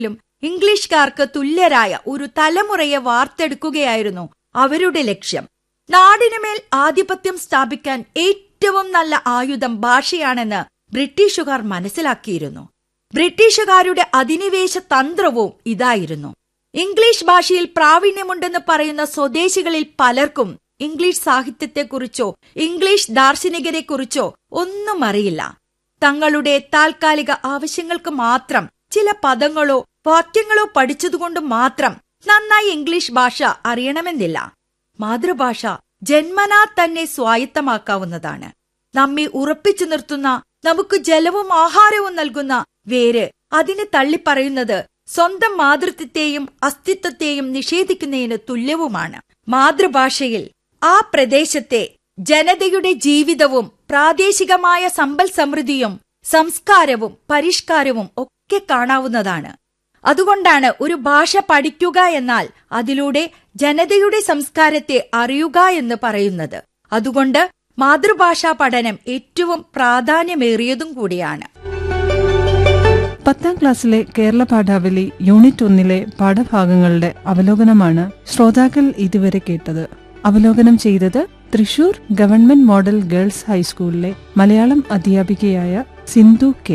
ലും ഇംഗ്ലീഷുകാർക്ക് തുല്യരായ ഒരു തലമുറയെ വാർത്തെടുക്കുകയായിരുന്നു അവരുടെ ലക്ഷ്യം നാടിനുമേൽ ആധിപത്യം സ്ഥാപിക്കാൻ ഏറ്റവും നല്ല ആയുധം ഭാഷയാണെന്ന് ബ്രിട്ടീഷുകാർ മനസ്സിലാക്കിയിരുന്നു ബ്രിട്ടീഷുകാരുടെ അധിനിവേശ തന്ത്രവും ഇതായിരുന്നു ഇംഗ്ലീഷ് ഭാഷയിൽ പ്രാവീണ്യമുണ്ടെന്ന് പറയുന്ന സ്വദേശികളിൽ പലർക്കും ഇംഗ്ലീഷ് സാഹിത്യത്തെക്കുറിച്ചോ ഇംഗ്ലീഷ് ദാർശനികരെക്കുറിച്ചോ ഒന്നും അറിയില്ല തങ്ങളുടെ താൽക്കാലിക ആവശ്യങ്ങൾക്ക് മാത്രം ചില പദങ്ങളോ വാക്യങ്ങളോ പഠിച്ചതുകൊണ്ട് മാത്രം നന്നായി ഇംഗ്ലീഷ് ഭാഷ അറിയണമെന്നില്ല മാതൃഭാഷ ജന്മനാ തന്നെ സ്വായത്തമാക്കാവുന്നതാണ് നമ്മെ ഉറപ്പിച്ചു നിർത്തുന്ന നമുക്ക് ജലവും ആഹാരവും നൽകുന്ന വേര് അതിനെ തള്ളിപ്പറയുന്നത് സ്വന്തം മാതൃത്വത്തെയും അസ്തിത്വത്തെയും നിഷേധിക്കുന്നതിന് തുല്യവുമാണ് മാതൃഭാഷയിൽ ആ പ്രദേശത്തെ ജനതയുടെ ജീവിതവും പ്രാദേശികമായ സമ്പൽ സമൃദ്ധിയും സംസ്കാരവും പരിഷ്കാരവും ഒക്കെ കാണാവുന്നതാണ് അതുകൊണ്ടാണ് ഒരു ഭാഷ പഠിക്കുക എന്നാൽ അതിലൂടെ ജനതയുടെ സംസ്കാരത്തെ അറിയുക എന്ന് പറയുന്നത് അതുകൊണ്ട് മാതൃഭാഷാ പഠനം ഏറ്റവും പ്രാധാന്യമേറിയതും കൂടിയാണ് പത്താം ക്ലാസ്സിലെ കേരള പാഠാവലി യൂണിറ്റ് ഒന്നിലെ പാഠഭാഗങ്ങളുടെ അവലോകനമാണ് ശ്രോതാക്കൾ ഇതുവരെ കേട്ടത് അവലോകനം ചെയ്തത് തൃശൂർ ഗവൺമെന്റ് മോഡൽ ഗേൾസ് ഹൈസ്കൂളിലെ മലയാളം അധ്യാപികയായ സിന്ധു കെ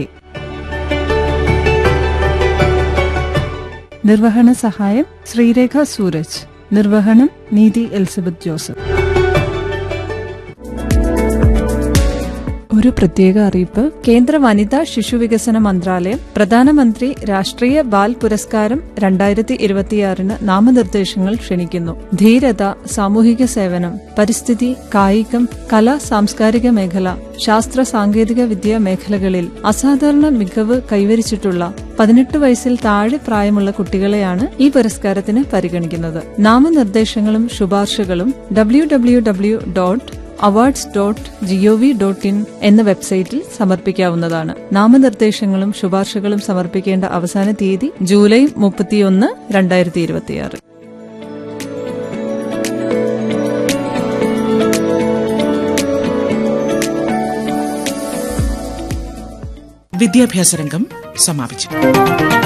നിർവഹണ സഹായം ശ്രീരേഖ സൂരജ് നിർവഹണം നീതി എലിസബത്ത് ജോസഫ് ഒരു പ്രത്യേക അറിയിപ്പ് കേന്ദ്ര വനിതാ ശിശുവികസന മന്ത്രാലയം പ്രധാനമന്ത്രി രാഷ്ട്രീയ ബാൽ പുരസ്കാരം രണ്ടായിരത്തി ഇരുപത്തിയാറിന് നാമനിർദ്ദേശങ്ങൾ ക്ഷണിക്കുന്നു ധീരത സാമൂഹിക സേവനം പരിസ്ഥിതി കായികം കല സാംസ്കാരിക മേഖല ശാസ്ത്ര സാങ്കേതിക വിദ്യ മേഖലകളിൽ അസാധാരണ മികവ് കൈവരിച്ചിട്ടുള്ള പതിനെട്ട് വയസ്സിൽ താഴെ പ്രായമുള്ള കുട്ടികളെയാണ് ഈ പുരസ്കാരത്തിന് പരിഗണിക്കുന്നത് നാമനിർദ്ദേശങ്ങളും ശുപാർശകളും W W W dot awards dot gov dot in എന്ന വെബ്സൈറ്റിൽ സമർപ്പിക്കാവുന്നതാണ് നാമനിർദ്ദേശങ്ങളും ശുപാർശകളും സമർപ്പിക്കേണ്ട അവസാന തീയതി ജൂലൈ മുപ്പത്തിയൊന്ന് രണ്ടായിരത്തി ഇരുപത്തിയാറ് വിദ്യാഭ്യാസ രംഗം സമാപിച്ചു